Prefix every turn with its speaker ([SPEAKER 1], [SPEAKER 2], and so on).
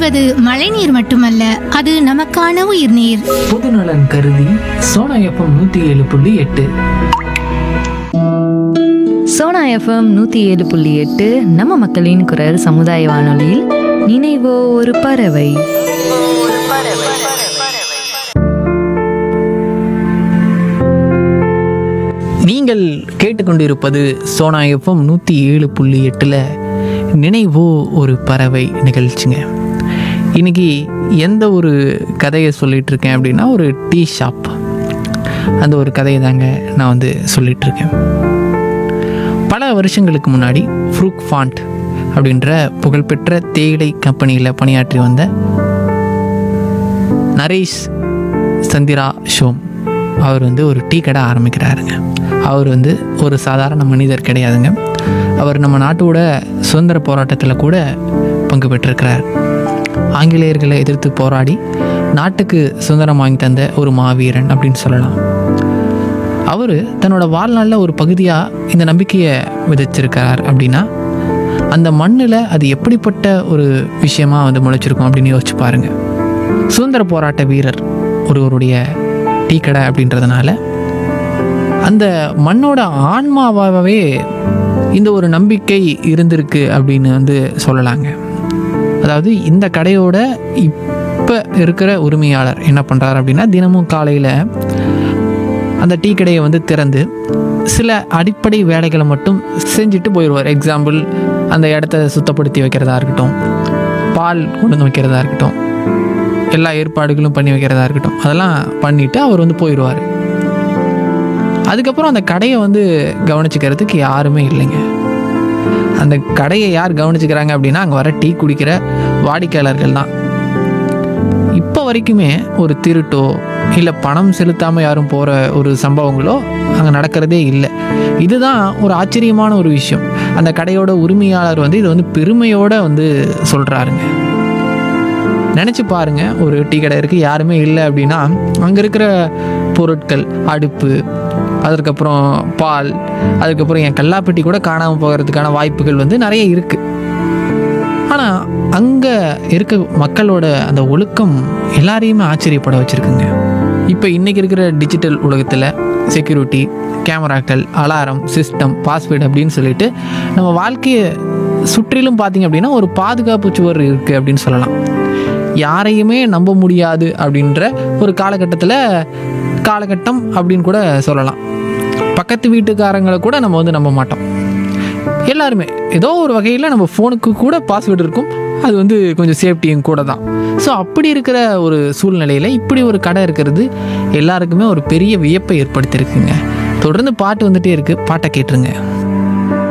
[SPEAKER 1] என்பது மழைநீர் மட்டுமல்ல அது நமக்கான உயிர்நீர்
[SPEAKER 2] பொதுநலன் கருதி சோனா எஃப்எம் நூற்றி ஏழு புள்ளி எட்டு
[SPEAKER 3] சோனா எஃப்எம் நூற்றி ஏழு புள்ளி எட்டு நம்ம மக்களின் குரல் சமுதாய வானொலியில் நினைவோ ஒரு பறவை
[SPEAKER 2] நீங்கள் கேட்டுக்கொண்டிருப்பது சோனா எஃப்எம் நூற்றி ஏழு புள்ளி எட்டில் நினைவோ ஒரு பறவை நிகழ்ச்சிங்க இன்னைக்கு எந்த ஒரு கதையை சொல்லிட்டு இருக்கேன் அப்படின்னா ஒரு டீ ஷாப் அந்த ஒரு கதையை தாங்க நான் வந்து சொல்லிட்டு இருக்கேன் பல வருஷங்களுக்கு முன்னாடி ஃப்ரூக் ஃபாண்ட் அப்படின்ற புகழ்பெற்ற தேயிலை கம்பெனியில் பணியாற்றி வந்த நரேஷ் சந்திரா ஷோம் அவர் வந்து ஒரு டீ கடை ஆரம்பிக்கிறாருங்க அவர் வந்து ஒரு சாதாரண மனிதர் கிடையாதுங்க அவர் நம்ம நாட்டோட சுதந்திர போராட்டத்தில் கூட பங்கு பெற்றிருக்கிறார் ஆங்கிலேயர்களை எதிர்த்து போராடி நாட்டுக்கு சுதந்திரம் வாங்கி தந்த ஒரு மாவீரன் அப்படின்னு சொல்லலாம் அவர் தன்னோட வாழ்நாளில் ஒரு பகுதியாக இந்த நம்பிக்கையை விதைச்சிருக்கிறார் அப்படின்னா அந்த மண்ணில் அது எப்படிப்பட்ட ஒரு விஷயமா வந்து முளைச்சிருக்கும் அப்படின்னு யோசிச்சு பாருங்க சுதந்திர போராட்ட வீரர் ஒருவருடைய டீ கடை அப்படின்றதுனால அந்த மண்ணோட ஆன்மாவாகவே இந்த ஒரு நம்பிக்கை இருந்திருக்கு அப்படின்னு வந்து சொல்லலாங்க அதாவது இந்த கடையோட இப்போ இருக்கிற உரிமையாளர் என்ன பண்ணுறாரு அப்படின்னா தினமும் காலையில் அந்த டீ கடையை வந்து திறந்து சில அடிப்படை வேலைகளை மட்டும் செஞ்சுட்டு போயிடுவார் எக்ஸாம்பிள் அந்த இடத்த சுத்தப்படுத்தி வைக்கிறதா இருக்கட்டும் பால் கொண்டு வந்து வைக்கிறதா இருக்கட்டும் எல்லா ஏற்பாடுகளும் பண்ணி வைக்கிறதா இருக்கட்டும் அதெல்லாம் பண்ணிவிட்டு அவர் வந்து போயிடுவார் அதுக்கப்புறம் அந்த கடையை வந்து கவனிச்சுக்கிறதுக்கு யாருமே இல்லைங்க அந்த கடையை யார் கவனிச்சுக்கிறாங்க அப்படின்னா அங்கே வர டீ குடிக்கிற வாடிக்கையாளர்கள் தான் இப்போ வரைக்குமே ஒரு திருட்டோ இல்லை பணம் செலுத்தாமல் யாரும் போகிற ஒரு சம்பவங்களோ அங்கே நடக்கிறதே இல்லை இதுதான் ஒரு ஆச்சரியமான ஒரு விஷயம் அந்த கடையோட உரிமையாளர் வந்து இது வந்து பெருமையோட வந்து சொல்கிறாருங்க நினச்சி பாருங்க ஒரு டீ கடை இருக்குது யாருமே இல்லை அப்படின்னா அங்கே இருக்கிற பொருட்கள் அடுப்பு அதுக்கப்புறம் பால் அதுக்கப்புறம் என் கல்லாப்பெட்டி கூட காணாமல் போகிறதுக்கான வாய்ப்புகள் வந்து நிறைய இருக்குது ஆனால் அங்கே இருக்க மக்களோட அந்த ஒழுக்கம் எல்லாரையுமே ஆச்சரியப்பட வச்சுருக்குங்க இப்போ இன்றைக்கி இருக்கிற டிஜிட்டல் உலகத்தில் செக்யூரிட்டி கேமராக்கள் அலாரம் சிஸ்டம் பாஸ்வேர்டு அப்படின்னு சொல்லிட்டு நம்ம வாழ்க்கையை சுற்றிலும் பார்த்தீங்க அப்படின்னா ஒரு பாதுகாப்பு சுவர் இருக்குது அப்படின்னு சொல்லலாம் யாரையுமே நம்ப முடியாது அப்படின்ற ஒரு காலகட்டத்தில் காலகட்டம் அப்படின்னு கூட சொல்லலாம் பக்கத்து வீட்டுக்காரங்களை கூட நம்ம வந்து நம்ப மாட்டோம் எல்லாருமே ஏதோ ஒரு வகையில் நம்ம ஃபோனுக்கு கூட பாஸ்வேர்டு இருக்கும் அது வந்து கொஞ்சம் சேஃப்டியும் கூட தான் ஸோ அப்படி இருக்கிற ஒரு சூழ்நிலையில் இப்படி ஒரு கடை இருக்கிறது எல்லாருக்குமே ஒரு பெரிய வியப்பை ஏற்படுத்தியிருக்குங்க தொடர்ந்து பாட்டு வந்துட்டே இருக்குது பாட்டை கேட்டுருங்க